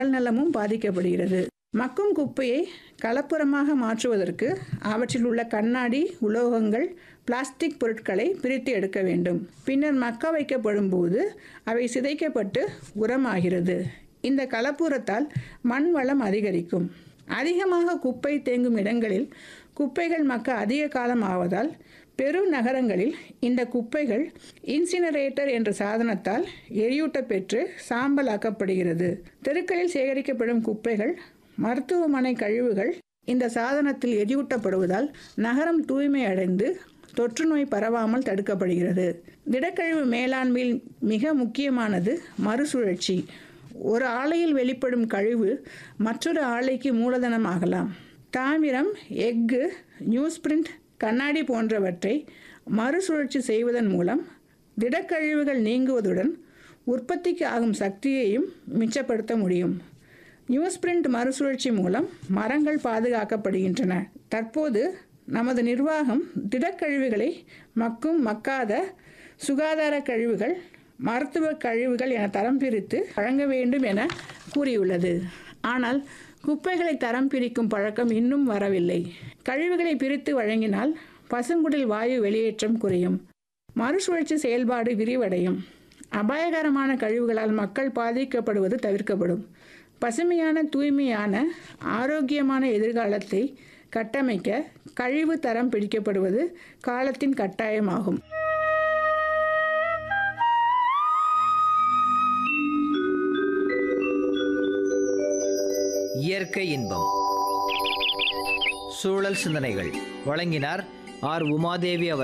நலமும் பாதிக்கப்படுகிறது மக்கும் குப்பையை கலப்புறமாக மாற்றுவதற்கு அவற்றில் உள்ள கண்ணாடி உலோகங்கள் பிளாஸ்டிக் பொருட்களை பிரித்து எடுக்க வேண்டும் பின்னர் மக்க வைக்கப்படும் போது அவை சிதைக்கப்பட்டு உரமாகிறது இந்த கலப்புரத்தால் மண் வளம் அதிகரிக்கும் அதிகமாக குப்பை தேங்கும் இடங்களில் குப்பைகள் மக்க அதிக காலம் ஆவதால் பெரும் நகரங்களில் இந்த குப்பைகள் இன்சினரேட்டர் என்ற சாதனத்தால் எரியூட்ட பெற்று சாம்பலாக்கப்படுகிறது தெருக்களில் சேகரிக்கப்படும் குப்பைகள் மருத்துவமனை கழிவுகள் இந்த சாதனத்தில் எரியூட்டப்படுவதால் நகரம் தூய்மை அடைந்து தொற்று நோய் பரவாமல் தடுக்கப்படுகிறது திடக்கழிவு மேலாண்மையில் மிக முக்கியமானது மறுசுழற்சி ஒரு ஆலையில் வெளிப்படும் கழிவு மற்றொரு ஆலைக்கு மூலதனம் ஆகலாம் தாமிரம் எஃகு நியூஸ் பிரிண்ட் கண்ணாடி போன்றவற்றை மறுசுழற்சி செய்வதன் மூலம் திடக்கழிவுகள் நீங்குவதுடன் உற்பத்திக்கு ஆகும் சக்தியையும் மிச்சப்படுத்த முடியும் நியூஸ் பிரிண்ட் மறுசுழற்சி மூலம் மரங்கள் பாதுகாக்கப்படுகின்றன தற்போது நமது நிர்வாகம் திடக்கழிவுகளை மக்கும் மக்காத சுகாதார கழிவுகள் மருத்துவ கழிவுகள் என தரம் பிரித்து வழங்க வேண்டும் என கூறியுள்ளது ஆனால் குப்பைகளை தரம் பிரிக்கும் பழக்கம் இன்னும் வரவில்லை கழிவுகளை பிரித்து வழங்கினால் பசுங்குடில் வாயு வெளியேற்றம் குறையும் மறுசுழற்சி செயல்பாடு விரிவடையும் அபாயகரமான கழிவுகளால் மக்கள் பாதிக்கப்படுவது தவிர்க்கப்படும் பசுமையான தூய்மையான ஆரோக்கியமான எதிர்காலத்தை கட்டமைக்க கழிவு தரம் பிடிக்கப்படுவது காலத்தின் கட்டாயமாகும் இயற்கை இன்பம் சூழல் சிந்தனைகள் வழங்கினார் ஆர் உமாதேவி அவர்